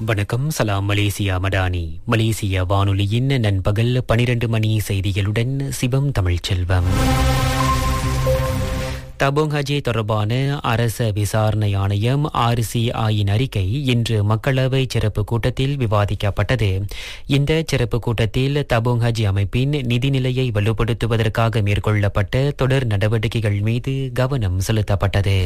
வணக்கம் சலாம் மலேசியா மடானி மலேசிய வானொலியின் நண்பகல் பனிரெண்டு மணி செய்திகளுடன் சிவம் தமிழ்ச்செல்வம் தபோங் ஹஜி தொடர்பான அரச விசாரணை ஆணையம் ஆர்சிஐயின் அறிக்கை இன்று மக்களவை சிறப்பு கூட்டத்தில் விவாதிக்கப்பட்டது இந்த சிறப்பு கூட்டத்தில் தபோங் ஹஜி அமைப்பின் நிதிநிலையை வலுப்படுத்துவதற்காக மேற்கொள்ளப்பட்ட தொடர் நடவடிக்கைகள் மீது கவனம் செலுத்தப்பட்டது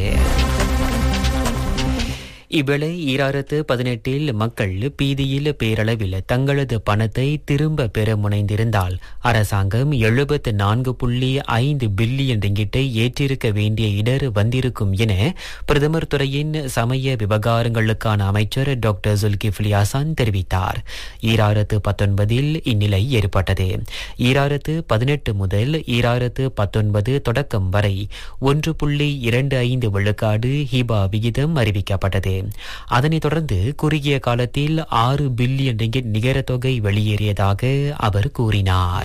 இவ்வேளை ஈராயிரத்து பதினெட்டில் மக்கள் பீதியில் பேரளவில் தங்களது பணத்தை திரும்ப பெற முனைந்திருந்தால் அரசாங்கம் எழுபத்து நான்கு புள்ளி ஐந்து பில்லியன் ரிங்கிட்டை ஏற்றிருக்க வேண்டிய இடர் வந்திருக்கும் என பிரதமர் துறையின் சமய விவகாரங்களுக்கான அமைச்சர் டாக்டர் ஜுல்கிஃப்லி ஹசான் தெரிவித்தார் ஈராயிரத்து பத்தொன்பதில் இந்நிலை ஏற்பட்டது ஈராயிரத்து பதினெட்டு முதல் ஈராயிரத்து பத்தொன்பது தொடக்கம் வரை ஒன்று புள்ளி இரண்டு ஐந்து விழுக்காடு ஹிபா விகிதம் அறிவிக்கப்பட்டது அதனைத் தொடர்ந்து குறுகிய காலத்தில் ஆறு பில்லியன் ரிங்கிட் நிகர தொகை வெளியேறியதாக அவர் கூறினார்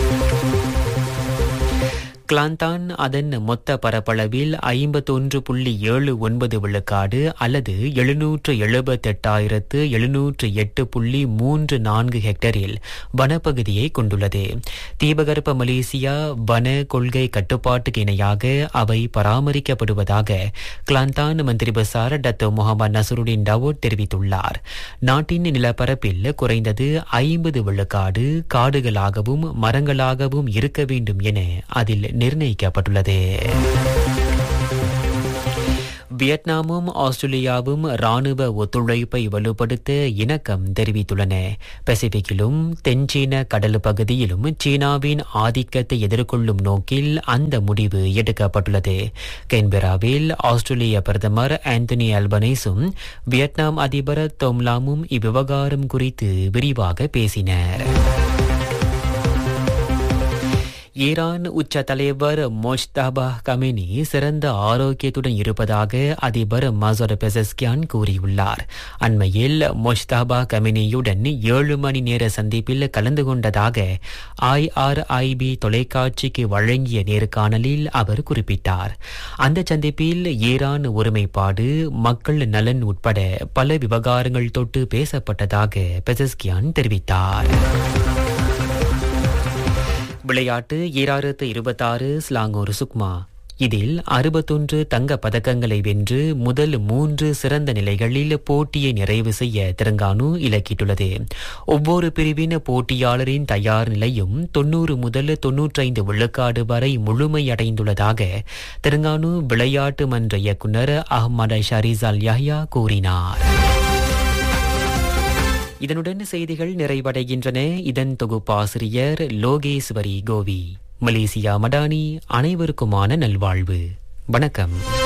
கிளாந்தான் அதன் மொத்த பரப்பளவில் ஐம்பத்தொன்று புள்ளி ஏழு ஒன்பது விழுக்காடு அல்லது எழுநூற்று எழுபத்தெட்டாயிரத்து எழுநூற்று எட்டு புள்ளி மூன்று நான்கு ஹெக்டரில் வனப்பகுதியை கொண்டுள்ளது தீபகற்ப மலேசியா வன கொள்கை கட்டுப்பாட்டுக்கு இணையாக அவை பராமரிக்கப்படுவதாக கிளாந்தான் மந்திரி பசார் டத்தோ முகமது நசருடின் டவோட் தெரிவித்துள்ளார் நாட்டின் நிலப்பரப்பில் குறைந்தது ஐம்பது விழுக்காடு காடுகளாகவும் மரங்களாகவும் இருக்க வேண்டும் என அதில் நிர்ணயிக்கப்பட்டுள்ளது வியட்நாமும் ஆஸ்திரேலியாவும் ராணுவ ஒத்துழைப்பை வலுப்படுத்த இணக்கம் தெரிவித்துள்ளன பசிபிக்கிலும் தென்சீன கடல் பகுதியிலும் சீனாவின் ஆதிக்கத்தை எதிர்கொள்ளும் நோக்கில் அந்த முடிவு எடுக்கப்பட்டுள்ளது கென்பெராவில் ஆஸ்திரேலிய பிரதமர் ஆந்தனி அல்பனேஸும் வியட்நாம் அதிபர் தொம்லாமும் இவ்விவகாரம் குறித்து விரிவாக பேசினர் ஈரான் உச்ச தலைவர் மோஷ்தாபா கமினி சிறந்த ஆரோக்கியத்துடன் இருப்பதாக அதிபர் மசோர் பெசஸ்கியான் கூறியுள்ளார் அண்மையில் மோஷ்தாபா கமினியுடன் ஏழு மணி நேர சந்திப்பில் கலந்து கொண்டதாக ஐஆர்ஐபி தொலைக்காட்சிக்கு வழங்கிய நேர்காணலில் அவர் குறிப்பிட்டார் அந்த சந்திப்பில் ஈரான் ஒருமைப்பாடு மக்கள் நலன் உட்பட பல விவகாரங்கள் தொட்டு பேசப்பட்டதாக பெசஸ்கியான் தெரிவித்தார் விளையாட்டு ஈராயிரத்து இருபத்தாறு ஸ்லாங்கோர் சுக்மா இதில் அறுபத்தொன்று தங்க பதக்கங்களை வென்று முதல் மூன்று சிறந்த நிலைகளில் போட்டியை நிறைவு செய்ய தெலங்கானு இலக்கிட்டுள்ளது ஒவ்வொரு பிரிவின் போட்டியாளரின் தயார் நிலையும் தொன்னூறு முதல் தொன்னூற்றைந்து விழுக்காடு வரை முழுமையடைந்துள்ளதாக தெலங்கானு விளையாட்டு மன்ற இயக்குநர் அஹ்மத் ஷரிசால் யஹ்யா கூறினார் இதனுடன் செய்திகள் நிறைவடைகின்றன இதன் தொகுப்பாசிரியர் லோகேஸ்வரி கோவி மலேசியா மடானி அனைவருக்குமான நல்வாழ்வு வணக்கம்